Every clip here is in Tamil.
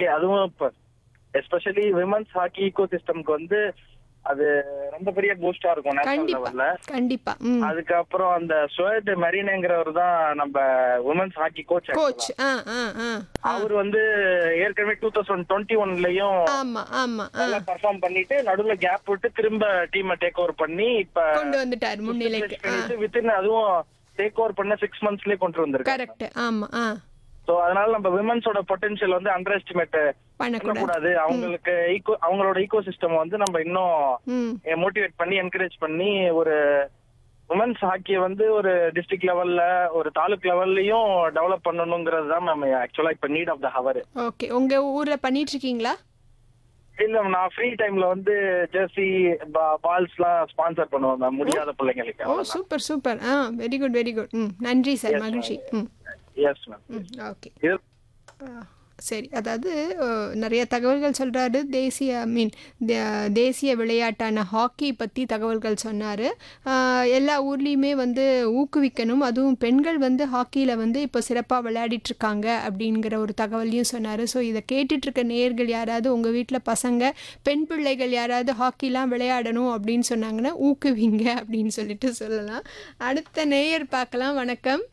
ஓகே அதுவும் இப்ப எஸ்பெஷலி விமன்ஸ் ஹாக்கி ஈகோ சிஸ்டம்க்கு வந்து அது ரொம்ப பெரிய பூஸ்டா இருக்கும் நேஷனல் கண்டிப்பா லெவல்ல கண்டிப்பா ம் அதுக்கப்புறம் அந்த சுவேட் மெரினேங்கிறவர் தான் நம்ம உமன்ஸ் ஹாக்கி கோச் கோச் ஆ ஆ ஆ அவர் வந்து ஏற்கனவே டூ தௌசண்ட் டுவெண்ட்டி ஒன்லயும் ஆமா ஆமா ஆ நல்லா பர்ஃபார்ம் பண்ணிட்டு நடுவுல கேப் விட்டு திரும்ப டீமை டேக் ஓவர் பண்ணி இப்ப கொண்டு வந்துட்டார் முன்னிலைக்கு ஆ வித்தின் அதுவும் டேக் ஓவர் பண்ண சிக்ஸ் மந்த்ஸ்லயே கொண்டு வந்திருக்காரு கரெக்ட் ஆமா ஆ சோ அதனால நம்ம விமன்ஸோட பொட்டன்ஷியல் வந்து அண்டர் எஸ்டிமேட் பண்ணக்கூடாது பண்ணக்கூடாது அவங்களுக்கு ஈகோ அவங்களோட ஈகோ சிஸ்டம் வந்து நம்ம இன்னும் ம் மோட்டிவேட் பண்ணி என்கரேஜ் பண்ணி ஒரு உமன்ஸ் ஹாக்கியை வந்து ஒரு டிஸ்ட்ரிக்ட் லெவல்ல ஒரு தாலுக் லெவல்லயும் டெவலப் பண்ணணுங்கிறது தான் நம்ம ஆக்சுவலா இப்ப need of the hour okay உங்க ஊர்ல பண்ணிட்டு இருக்கீங்களா இல்ல நான் ஃப்ரீ டைம்ல வந்து ஜெர்சி பால்ஸ் எல்லாம் ஸ்பான்சர் பண்ணுவேன் மேம் முடியாத பிள்ளைங்களுக்கு ஓ சூப்பர் சூப்பர் ஆ வெரி குட் வெரி குட் ம் நன்றி சார் மகிழ்ச்சி ம் எஸ் மேம் ம் ஓகே இது சரி அதாவது அஹ், நிறைய தகவல்கள் சொல்கிறாரு தேசிய ஐ மீன் தேசிய விளையாட்டான ஹாக்கி பற்றி தகவல்கள் சொன்னார் எல்லா ஊர்லேயுமே வந்து ஊக்குவிக்கணும் அதுவும் பெண்கள் வந்து ஹாக்கியில் வந்து இப்போ சிறப்பாக விளையாடிட்டுருக்காங்க அப்படிங்கிற ஒரு தகவலையும் சொன்னார் ஸோ இதை கேட்டுட்ருக்க நேயர்கள் யாராவது உங்கள் வீட்டில் பசங்க பெண் பிள்ளைகள் யாராவது ஹாக்கிலாம் விளையாடணும் அப்படின்னு சொன்னாங்கன்னா ஊக்குவிங்க அப்படின்னு சொல்லிட்டு சொல்லலாம் அடுத்த நேயர் பார்க்கலாம் வணக்கம்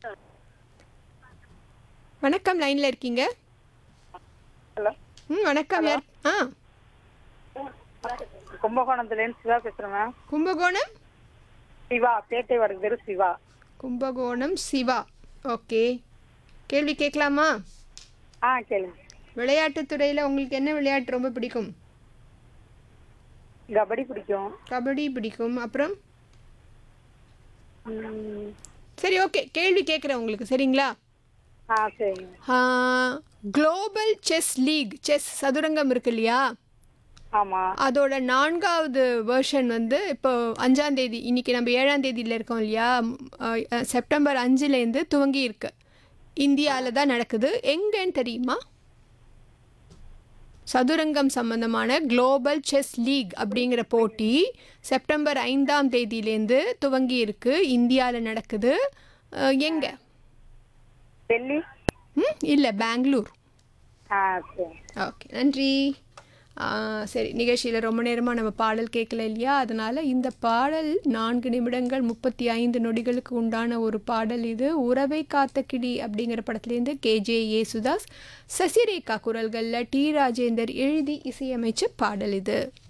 வணக்கம் லைனில் இருக்கீங்க ஹலோ ம் வணக்கம் யார் ஆ கும்பகோணத்துலேருந்து சிவா பேசுகிறேன் மேம் கும்பகோணம் சிவா பேட்டை வடக்கு தெரு சிவா கும்பகோணம் சிவா ஓகே கேள்வி கேட்கலாமா ஆ கேளுங்க விளையாட்டுத் துறையில் உங்களுக்கு என்ன விளையாட்டு ரொம்ப பிடிக்கும் கபடி பிடிக்கும் கபடி பிடிக்கும் அப்புறம் ம், சரி ஓகே கேள்வி கேட்குறேன் உங்களுக்கு சரிங்களா ஆ சரிங்க குளோபல் செஸ் லீக் செஸ் சதுரங்கம் இருக்கு இல்லையா ஆமாம் அதோட நான்காவது வேர்ஷன் வந்து இப்போ அஞ்சாம் தேதி இன்னைக்கு நம்ம ஏழாம் தேதியில் இருக்கோம் இல்லையா ம், அஹ், அஹ், செப்டம்பர் அஞ்சுலேருந்து துவங்கி இருக்கு இந்தியாவில் தான் நடக்குது எங்கன்னு தெரியுமா சதுரங்கம் சம்பந்தமான குளோபல் செஸ் லீக் அப்படிங்கிற போட்டி செப்டம்பர் ஐந்தாம் தேதியிலேருந்து துவங்கி இருக்கு இந்தியாவில் நடக்குது அஹ், எங்க டெல்லி ம் இல்லை பெங்களூர் ஆ சரி ஓகே நன்றி ஆ, சரி நிகழ்ச்சியில் ரொம்ப நேரமாக நம்ம பாடல் கேட்கல இல்லையா அதனால் இந்த பாடல் நான்கு நிமிடங்கள் முப்பத்தி ஐந்து நொடிகளுக்கு உண்டான ஒரு பாடல் இது உறவை காத்த கிடி அப்படிங்கிற படத்துலேருந்து கேஜே ஏசுதாஸ் சசிரேகா குரல்களில் டி ராஜேந்தர் எழுதி இசையமைச்ச பாடல் இது